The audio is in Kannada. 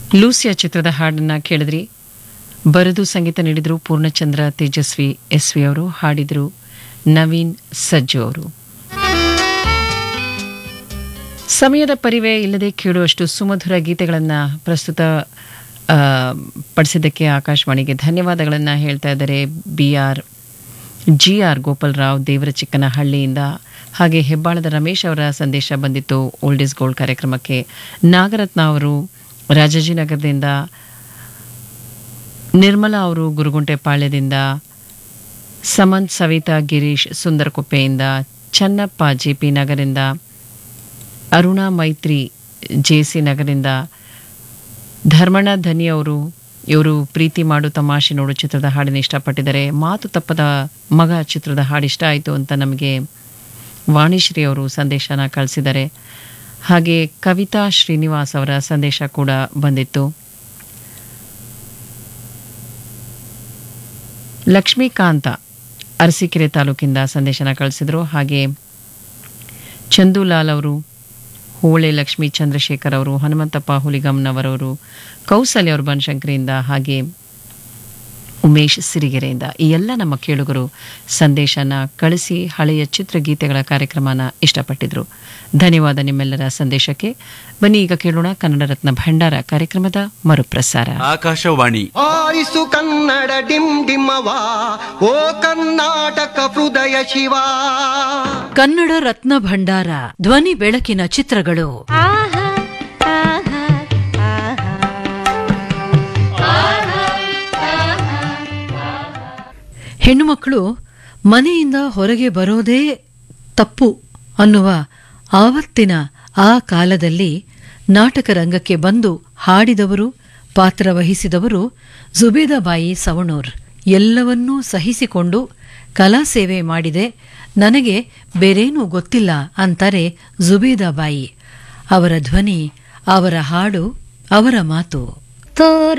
ಲೂಸಿಯಾ ಚಿತ್ರದ ಹಾಡನ್ನ ಕೇಳಿದ್ರಿ ಬರೆದು ಸಂಗೀತ ನೀಡಿದ್ರು ಪೂರ್ಣಚಂದ್ರ ತೇಜಸ್ವಿ ಎಸ್ ವಿ ಅವರು ಹಾಡಿದ್ರು ನವೀನ್ ಸಜ್ಜು ಅವರು ಸಮಯದ ಪರಿವೆ ಇಲ್ಲದೆ ಕೇಳುವಷ್ಟು ಸುಮಧುರ ಗೀತೆಗಳನ್ನು ಪ್ರಸ್ತುತ ಆ, ಪಡಿಸಿದ್ದಕ್ಕೆ ಆಕಾಶವಾಣಿಗೆ ಧನ್ಯವಾದಗಳನ್ನು ಹೇಳ್ತಾ ಇದ್ದಾರೆ B R G R Gopalrao Devara ಚಿಕ್ಕನಹಳ್ಳಿಯಿಂದ ಹಾಗೆ ಹೆಬ್ಬಾಳದ ರಮೇಶ್ ಅವರ ಸಂದೇಶ ಬಂದಿತ್ತು ಓಲ್ಡ್ ಇಸ್ ಗೋಲ್ಡ್ ಕಾರ್ಯಕ್ರಮಕ್ಕೆ ನಾಗರತ್ನ ಅವರು ರಾಜಾಜಿನಗರದಿಂದ ನಿರ್ಮಲಾ ಅವರು ಗುರುಗುಂಟೆಪಾಳ್ಯದಿಂದ ಸಮಂತ್ ಸವಿತಾ ಗಿರೀಶ್ ಸುಂದರಕುಪ್ಪೆಯಿಂದ ಚನ್ನಪ್ಪ ಜೆ ಪಿ ನಗರಿಂದ ಅರುಣಾ ಮೈತ್ರಿ ಜೆ ಸಿ ನಗರಿಂದ ಧರ್ಮಣ್ಣ ಧನಿ ಅವರು ಇವರು ಪ್ರೀತಿ ಮಾಡು ತಮಾಷೆ ನೋಡು ಚಿತ್ರದ ಹಾಡನ್ನು ಇಷ್ಟಪಟ್ಟಿದ್ದಾರೆ ಮಾತು ತಪ್ಪದ ಮಗ ಚಿತ್ರದ ಹಾಡು ಇಷ್ಟ ಆಯಿತು ಅಂತ ನಮಗೆ ವಾಣಿಶ್ರೀ ಅವರು ಸಂದೇಶನ ಕಳಿಸಿದ್ದಾರೆ ಹಾಗೆ ಕವಿತಾ ಶ್ರೀನಿವಾಸ್ ಅವರ ಸಂದೇಶ ಕೂಡ ಬಂದಿತ್ತು ಲಕ್ಷ್ಮೀಕಾಂತ ಅರಸೀಕೆರೆ ತಾಲೂಕಿಂದ ಸಂದೇಶನ ಕಳಿಸಿದರು ಹಾಗೆ ಚಂದೂಲಾಲ್ ಅವರು ಹೋಳೆ ಲಕ್ಷ್ಮೀ ಚಂದ್ರಶೇಖರ್ ಅವರು ಹನುಮಂತಪ್ಪ ಹುಲಿಗಮ್ನವರವರು ಕೌಸಲ್ಯ ಅವರು ಬನಶಂಕರಿಯಿಂದ ಹಾಗೆ ಉಮೇಶ್ ಸಿರಿಗೆರೆಯಿಂದ ಈ ಎಲ್ಲ ನಮ್ಮ ಕೇಳುಗರು ಸಂದೇಶನ ಕಳಿಸಿ ಹಳೆಯ ಚಿತ್ರಗೀತೆಗಳ ಕಾರ್ಯಕ್ರಮನ ಇಷ್ಟಪಟ್ಟಿದ್ರು ಧನ್ಯವಾದ ನಿಮ್ಮೆಲ್ಲರ ಸಂದೇಶಕ್ಕೆ ಬನ್ನಿ ಈಗ ಕೇಳೋಣ ಕನ್ನಡ ರತ್ನ ಭಂಡಾರ ಕಾರ್ಯಕ್ರಮದ ಮರುಪ್ರಸಾರ ಆಕಾಶವಾಣಿ ಆರಿಸು ಕನ್ನಡ ಡಿಮ್ ಡಿಮವಾ ಓ ಕರ್ನಾಟಕ ಹೃದಯ ಶಿವ ಕನ್ನಡ ರತ್ನ ಭಂಡಾರ ಧ್ವನಿ ಬೆಳಕಿನ ಚಿತ್ರಗಳು ಆಹಾ ಆಹಾ ಹೆಣ್ಣುಮಕ್ಕಳು ಮನೆಯಿಂದ ಹೊರಗೆ ಬರೋದೇ ತಪ್ಪು ಅನ್ನುವ ಆವತ್ತಿನ ಆ ಕಾಲದಲ್ಲಿ ನಾಟಕ ರಂಗಕ್ಕೆ ಬಂದು ಹಾಡಿದವರು ಪಾತ್ರ ವಹಿಸಿದವರು ಜುಬೇದಾಬಾಯಿ ಸವಣೂರ್ ಎಲ್ಲವನ್ನೂ ಸಹಿಸಿಕೊಂಡು ಕಲಾ ಸೇವೆ ಮಾಡಿದೆ ನನಗೆ ಬೇರೇನೂ ಗೊತ್ತಿಲ್ಲ ಅಂತಾರೆ ಜುಬೇದಾಬಾಯಿ ಅವರ ಧ್ವನಿ ಅವರ ಹಾಡು ಅವರ ಮಾತು ತೋರ